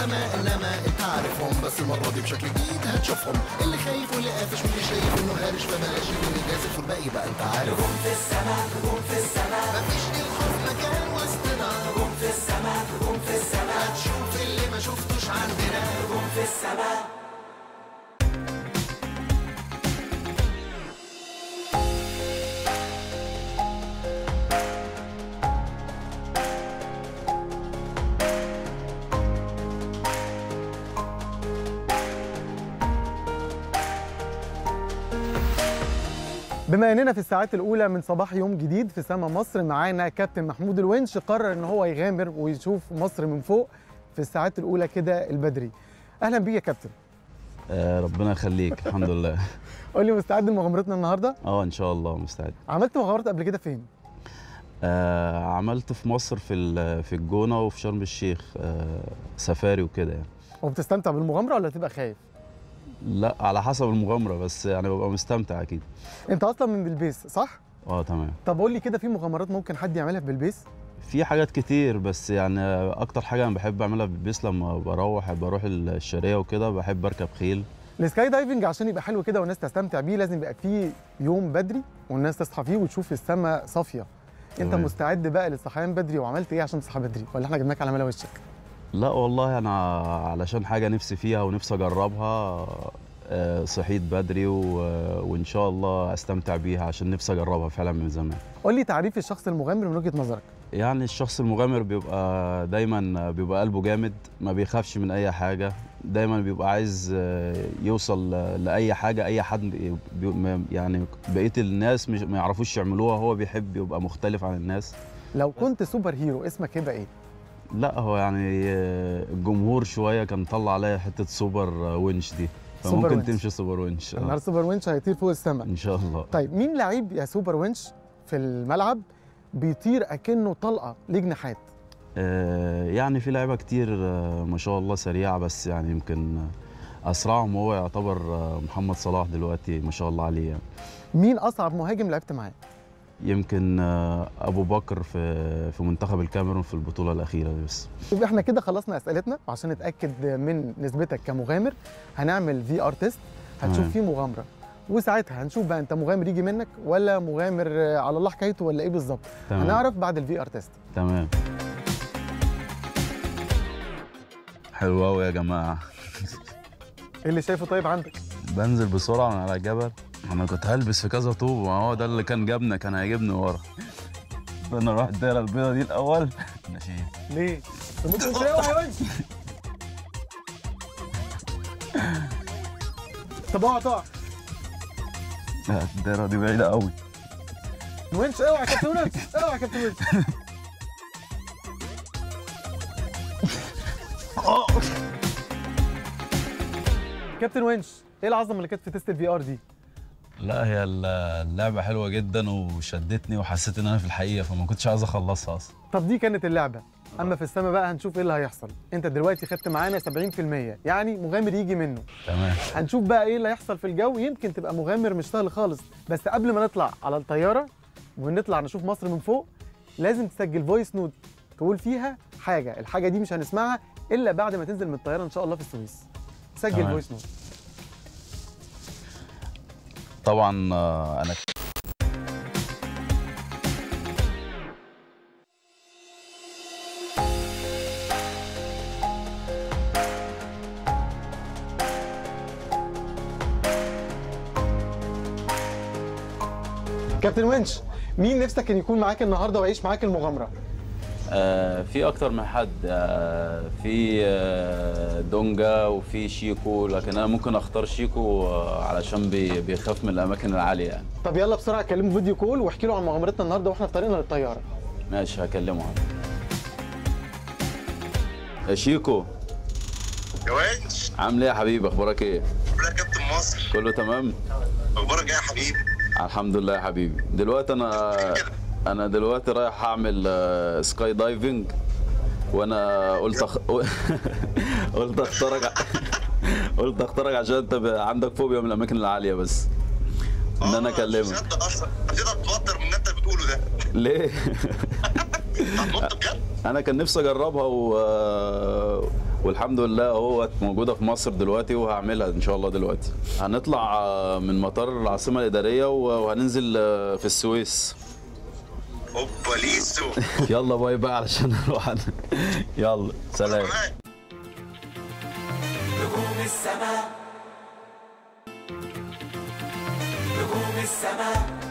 السماء انما انت عارفهم بس المره دي بشكل جديد هتشوفهم اللي خايف واللي قافش واللي شايف انه هارش فبلاش اللي جازف والباقي بقى انت عارف نجوم في السماء نجوم في السماء مفيش للخوف مكان وسطنا نجوم في السماء نجوم في السماء هتشوف اللي ما شفتوش عندنا نجوم في السماء بما اننا في الساعات الاولى من صباح يوم جديد في سما مصر معانا كابتن محمود الونش قرر ان هو يغامر ويشوف مصر من فوق في الساعات الاولى كده البدري اهلا بيك يا كابتن آه ربنا يخليك الحمد لله قول لي مستعد لمغامرتنا النهارده اه ان شاء الله مستعد عملت مغامرات قبل كده فين آه عملت في مصر في ال- في الجونه وفي شرم الشيخ آه سفاري وكده يعني وبتستمتع بالمغامره ولا تبقى خايف لا على حسب المغامره بس يعني ببقى مستمتع اكيد انت اصلا من بلبيس صح اه تمام طب قول لي كده في مغامرات ممكن حد يعملها في بلبيس في حاجات كتير بس يعني اكتر حاجه انا بحب اعملها في البيس لما بروح بروح الشاريه وكده بحب اركب خيل السكاي دايفنج عشان يبقى حلو كده والناس تستمتع بيه لازم يبقى فيه يوم بدري والناس تصحى فيه وتشوف السماء صافيه انت تمام. مستعد بقى للصحيان بدري وعملت ايه عشان تصحى بدري ولا احنا جبناك على ملا وشك لا والله انا علشان حاجه نفسي فيها ونفسي اجربها آه، صحيت بدري و... وان شاء الله استمتع بيها عشان نفسي اجربها فعلا من زمان قول لي تعريف الشخص المغامر من وجهه نظرك يعني الشخص المغامر بيبقى دايما بيبقى قلبه جامد ما بيخافش من اي حاجه دايما بيبقى عايز آه، يوصل ل- لاي حاجه اي حد بي- بي- يعني بقيه الناس مش ما يعرفوش يعملوها هو بيحب يبقى مختلف عن الناس لو كنت سوبر هيرو اسمك هيبقى ايه لا هو يعني آه، الجمهور شويه كان طلع عليا حته سوبر آه، ونش دي سوبر فممكن ونش. تمشي سوبر ونش آه، النهارده سوبر وينش هيطير فوق السماء ان شاء الله طيب مين لعيب يا سوبر وينش في الملعب بيطير اكنه طلقه ليه جناحات آه، يعني في لعيبه كتير آه، ما شاء الله سريعه بس يعني يمكن آه، اسرعهم هو يعتبر آه، محمد صلاح دلوقتي ما شاء الله عليه يعني. مين اصعب مهاجم لعبت معاه يمكن آه، ابو بكر في في منتخب الكاميرون في البطوله الاخيره دي بس يبقى احنا كده خلصنا اسئلتنا وعشان نتاكد من نسبتك كمغامر هنعمل في ار تيست هتشوف تمام. فيه مغامره وساعتها هنشوف بقى انت مغامر يجي منك ولا مغامر آه، على الله حكايته ولا ايه بالظبط تمام هنعرف بعد الفي ار تيست تمام حلو قوي يا جماعه ايه اللي شايفه طيب عندك بنزل بسرعه من على الجبل انا كنت هلبس في كذا طوب ما هو ده اللي كان جابنا كان هيجيبني ورا انا اروح الدايره البيضاء دي الاول ماشي ليه طب ممكن تلاقوا يا وجه طب اوعى تقع لا، الدايره دي بعيده قوي وينش اوعى يا كابتن وينش اوعى يا كابتن وينش كابتن وينش ايه العظمه اللي كانت في تيست الفي ار دي لا هي اللعبه حلوه جدا وشدتني وحسيت ان انا في الحقيقه فما كنتش عايز اخلصها اصلا طب دي كانت اللعبه اما في السما بقى هنشوف ايه اللي هيحصل انت دلوقتي خدت معانا 70% يعني مغامر يجي منه تمام هنشوف بقى ايه اللي هيحصل في الجو يمكن تبقى مغامر مش سهل خالص بس قبل ما نطلع على الطياره ونطلع نشوف مصر من فوق لازم تسجل فويس نوت تقول فيها حاجه الحاجه دي مش هنسمعها الا بعد ما تنزل من الطياره ان شاء الله في السويس سجل تمام. فويس نوت طبعا آه، انا كابتن وينش مين نفسك كان يكون معاك النهارده ويعيش معاك المغامره آه، في اكتر من حد آه، في آه، دونجا وفي شيكو لكن انا ممكن اختار شيكو آه، علشان بي- بيخاف من الاماكن العاليه يعني طب يلا بسرعه كلمه فيديو كول واحكي له عن مغامرتنا النهارده واحنا في طريقنا للطياره ماشي هكلمه عنه يا شيكو يا وينش عامل ايه يا حبيبي اخبارك ايه عامل ايه يا كابتن مصر كله تمام اخبارك ايه يا حبيبي الحمد لله يا حبيبي دلوقتي انا انا دلوقتي رايح اعمل آه، سكاي دايفنج وانا قلت أخ... قلت اختارك ع- قلت اختارك عشان انت ب- عندك فوبيا من الاماكن العاليه بس ان انا آه، مش اكلمك مصدق اصلا هتقدر توتر من اللي انت بتقوله ده ليه هتنط بجد انا كان نفسي اجربها و... والحمد لله اهو موجوده في مصر دلوقتي وهعملها ان شاء الله دلوقتي هنطلع آه، من مطار العاصمه الاداريه وهننزل آه، في السويس اوبا ليسو يلا باي بقى علشان اروح أنا. يلا سلام معاك. نجوم السماء نجوم السماء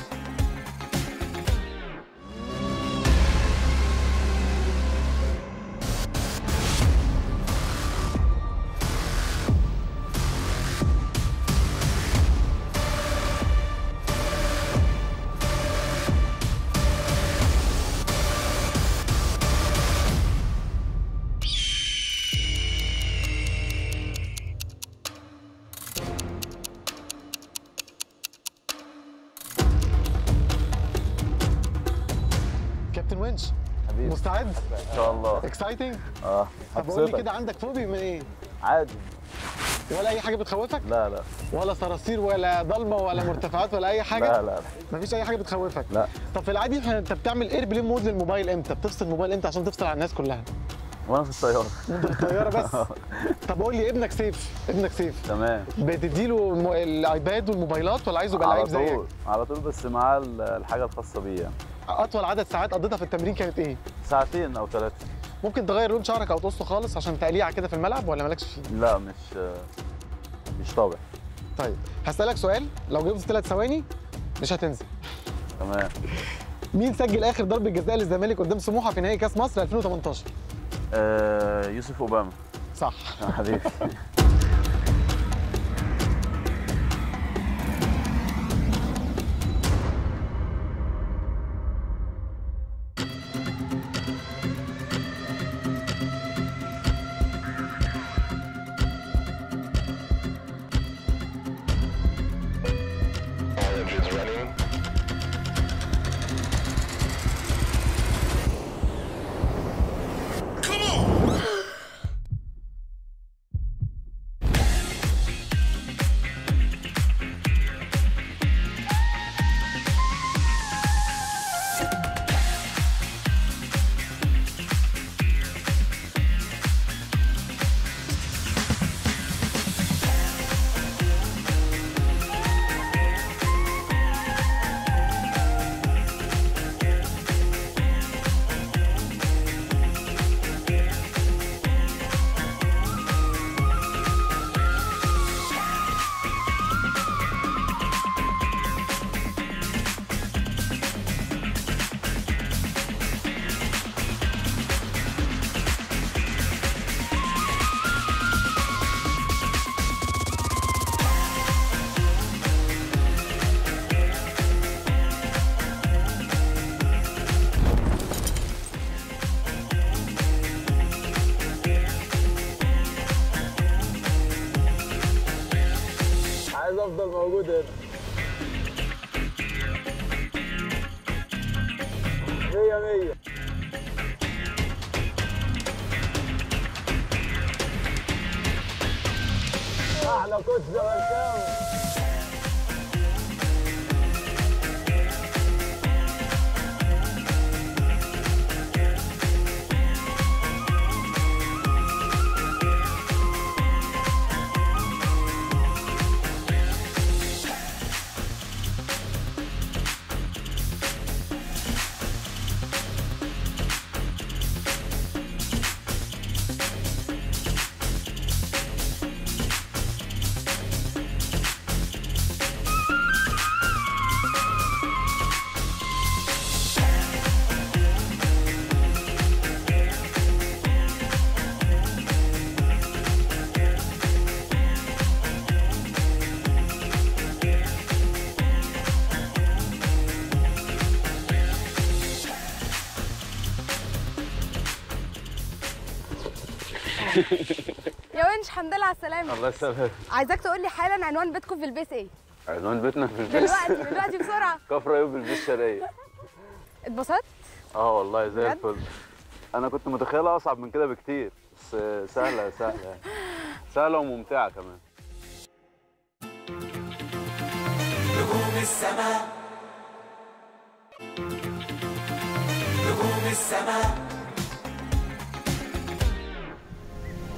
كابتن ونش حبيبي مستعد؟ ان شاء الله اكسايتنج؟ اه طب قول لي هبسطك كده عندك فوبيا من ايه؟ عادي ولا اي حاجه بتخوفك؟ لا لا ولا صراصير ولا ضلمه ولا مرتفعات ولا اي حاجه؟ لا لا مفيش اي حاجه بتخوفك لا طب في العادي احنا انت بتعمل اير بلين مود للموبايل امتى؟ بتفصل الموبايل امتى عشان تفصل على الناس كلها؟ وانا في الطياره وانت في الطياره بس طب قول لي ابنك سيف ابنك سيف تمام بتديله الم- الايباد والموبايلات ولا عايزه يبقى على لعيب زيك؟ طول على طول بس معاه ال- الحاجه الخاصه بيه يعني اطول عدد ساعات قضيتها في التمرين كانت ايه؟ ساعتين او ثلاثه ممكن تغير لون شعرك او تقصه خالص عشان تقليعه كده في الملعب ولا مالكش فيه؟ لا مش مش طابع طيب هسألك سؤال لو جبت ثلاث ثواني مش هتنزل تمام مين سجل اخر ضربه جزاء للزمالك قدام سموحه في نهائي كاس مصر 2018 آه يوسف اوباما صح يا حبيبي عايز افضل موجود هنا مية مية احلى كوتش زملكاوي يا ونش الحمد لله على السلامة الله يسلمك عايزاك تقول لي حالا عنوان بيتكم في البيت ايه؟ عنوان بيتنا في البيت دلوقتي دلوقتي بسرعة كفر ايوب البيت شرقية اتبسطت؟ اه والله زي بجد؟ الفل انا كنت متخيلها اصعب من كده بكتير بس سهله سهله يعني. سهله وممتعه كمان نجوم السماء نجوم السماء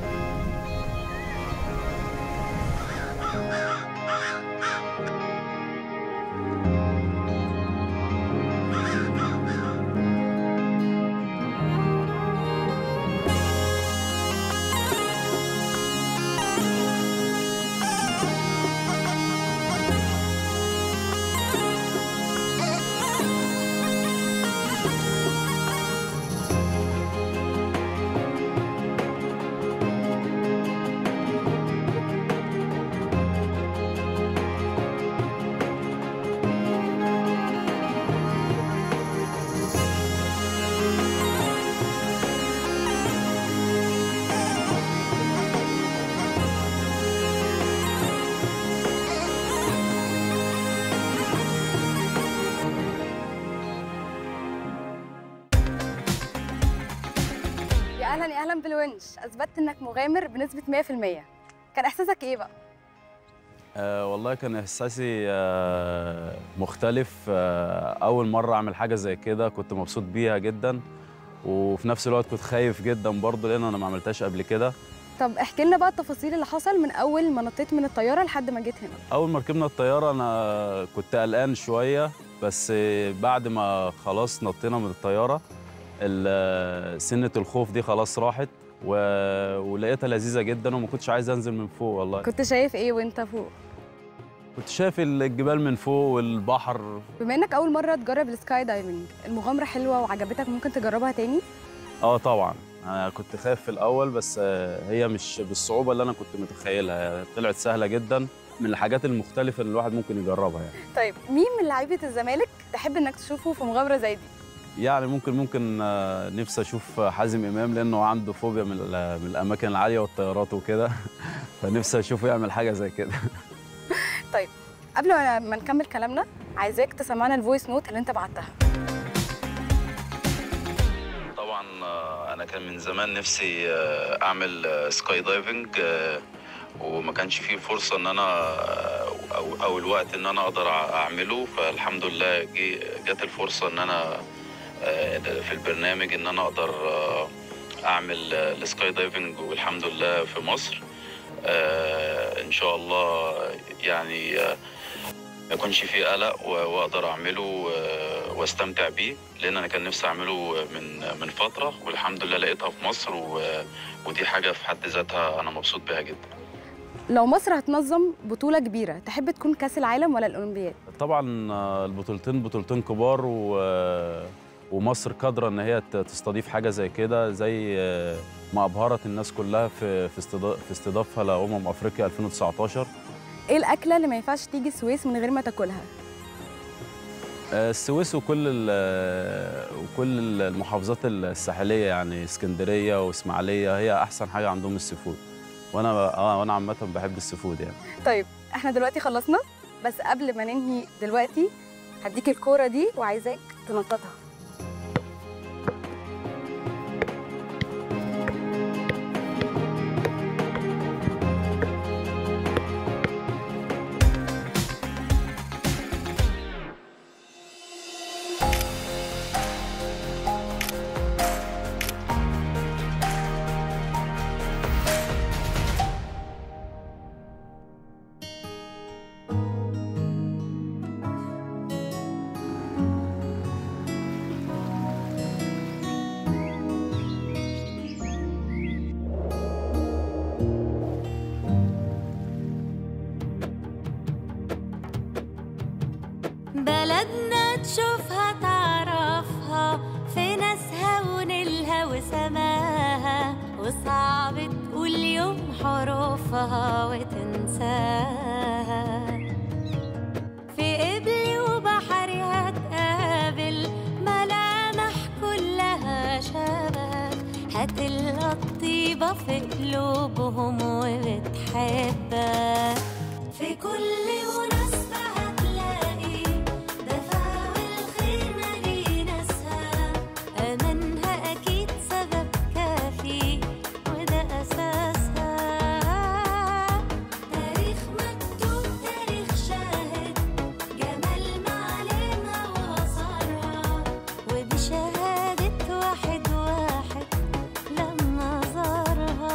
يوني اهلا بالونش اثبتت انك مغامر بنسبه 100% كان احساسك ايه بقى آه والله كان احساسي آه مختلف آه اول مره اعمل حاجه زي كده كنت مبسوط بيها جدا وفي نفس الوقت كنت خايف جدا برضه لان انا ما عملتهاش قبل كده طب احكي لنا بقى التفاصيل اللي حصل من اول ما نطيت من الطياره لحد ما جيت هنا اول ما ركبنا الطياره انا كنت قلقان شويه بس بعد ما خلاص نطينا من الطياره ال- سنه الخوف دي خلاص راحت و... ولقيتها لذيذه جدا وما كنتش عايز انزل من فوق والله كنت شايف ايه وانت فوق كنت شايف الجبال من فوق والبحر بما انك اول مره تجرب السكاي دايفنج المغامره حلوه وعجبتك ممكن تجربها تاني اه طبعا انا كنت خايف في الاول بس آه، هي مش بالصعوبه اللي انا كنت متخيلها هي طلعت سهله جدا من الحاجات المختلفه اللي الواحد ممكن يجربها يعني طيب مين من لعيبه الزمالك تحب انك تشوفه في مغامره زي دي يعني ممكن ممكن آه، نفسي اشوف حازم امام لانه عنده فوبيا من ال- من الاماكن العاليه والطيارات وكده فنفسي اشوفه يعمل حاجه زي كده طيب قبل ما ما نكمل كلامنا عايزاك تسمعنا الفويس نوت اللي انت بعتها طبعا آه، انا كان من زمان نفسي آه، اعمل آه، سكاي دايفنج آه، وما كانش فيه فرصه ان انا آه، او او الوقت ان انا اقدر اعمله فالحمد لله جي- جت الفرصه ان انا آه، في البرنامج ان انا اقدر آه، اعمل آه، السكاي دايفنج والحمد لله في مصر آه، ان شاء الله يعني آه، ما يكونش فيه قلق و- واقدر اعمله آه، واستمتع بيه لان انا كان نفسي اعمله من من فتره والحمد لله لقيتها في مصر و- ودي حاجه في حد ذاتها انا مبسوط بيها جدا لو مصر هتنظم بطوله كبيره تحب تكون كاس العالم ولا الاولمبياد طبعا آه، البطولتين بطولتين كبار و ومصر قادره ان هي ت- تستضيف حاجه زي كده زي آه، ما ابهرت الناس كلها في في استضا- في استضافها لامم افريقيا 2019 ايه الاكله اللي ما ينفعش تيجي السويس من غير ما تاكلها آه، السويس وكل ال- وكل المحافظات الساحليه يعني اسكندريه واسماعيليه هي احسن حاجه عندهم السي-فود وانا اه وانا عامه بحب السي-فود يعني طيب احنا دلوقتي خلصنا بس قبل ما ننهي دلوقتي هديك الكوره دي وعايزاك تنططها بلدنا تشوفها تعرفها في ناسها ونيلها وسماها وصعب تقول يوم حروفها وتنساها في قبلي وبحري هتقابل ملامح كلها شبه هتلقى الطيبة في قلوبهم وبتحبك في كل مناسبة هتلاقي دفع والخير مالي ناسها أمانها أكيد سبب كافي وده أساسها تاريخ مكتوب تاريخ شاهد جمال معالمها وآثارها وبشهادة واحد واحد لما زارها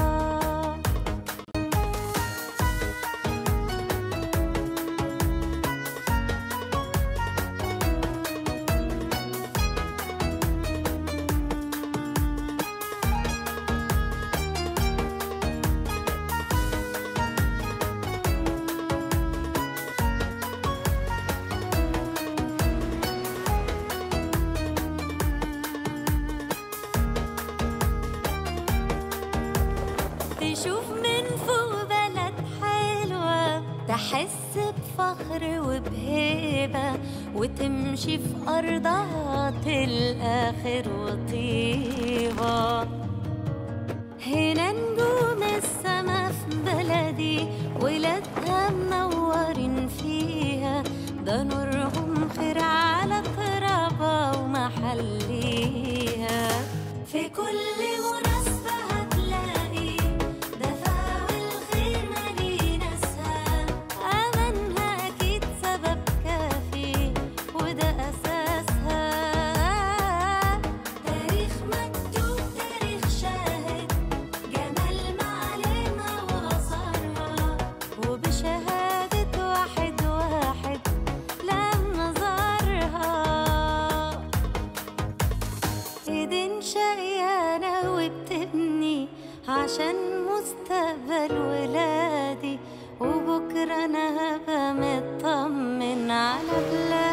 تشوف من فوق بلد حلوة تحس بفخر وبهيبة وتمشي في أرضها تلقى خير وطيبة هنا نجوم السما في بلدي ولادها منورين فيها ده نورهم خير على ترابها ومحليها في كل مناسبة عشان مستقبل ولادي وبكرة أنا هبقى مطمن على بلادي